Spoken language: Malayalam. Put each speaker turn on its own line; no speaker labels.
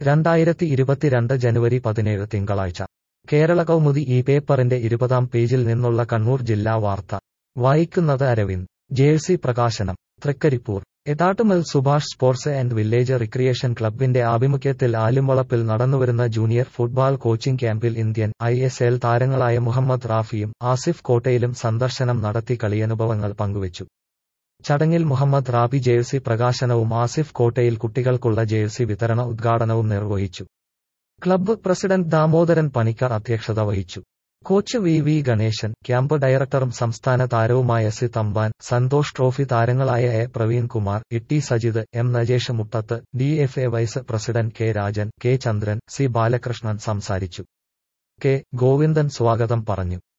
രണ്ടായിരത്തി ഇരുപത്തിരണ്ട് ജനുവരി പതിനേഴ് തിങ്കളാഴ്ച കേരള കൗമുദി ഈ പേപ്പറിന്റെ ഇരുപതാം പേജിൽ നിന്നുള്ള കണ്ണൂർ ജില്ലാ വാർത്ത വായിക്കുന്നത് അരവിന്ദ് ജേഴ്സി പ്രകാശനം Thrikkaripur Edattumal Subhash sports and village recreation ക്ലബിന്റെ ആഭിമുഖ്യത്തിൽ ആലുംവളപ്പിൽ നടന്നുവരുന്ന ജൂനിയർ ഫുട്ബോൾ കോച്ചിംഗ് ക്യാമ്പിൽ ഇന്ത്യൻ ഐ എസ് എൽ താരങ്ങളായ മുഹമ്മദ് റാഫിയും ആസിഫ് കോട്ടയിലും സന്ദർശനം നടത്തി കളിയനുഭവങ്ങൾ പങ്കുവച്ചു ചടങ്ങിൽ മുഹമ്മദ് റാബി ജേഴ്സി പ്രകാശനവും ആസിഫ് കോട്ടയിൽ കുട്ടികൾക്കുള്ള ജേഴ്സി വിതരണ ഉദ്ഘാടനവും നിർവഹിച്ചു ക്ലബ്ബ് പ്രസിഡന്റ് ദാമോദരൻ പണിക്കർ അധ്യക്ഷത വഹിച്ചു coach V V Ganesan camp ഡയറക്ടറും സംസ്ഥാന താരവുമായ സി തമ്പാൻ സന്തോഷ് ട്രോഫി താരങ്ങളായ A Praveen Kumar Itty Sajith M Najesh Muttath D F A vice president K Rajan K Chandran C Balakrishnan സംസാരിച്ചു കെ ഗോവിന്ദൻ സ്വാഗതം പറഞ്ഞു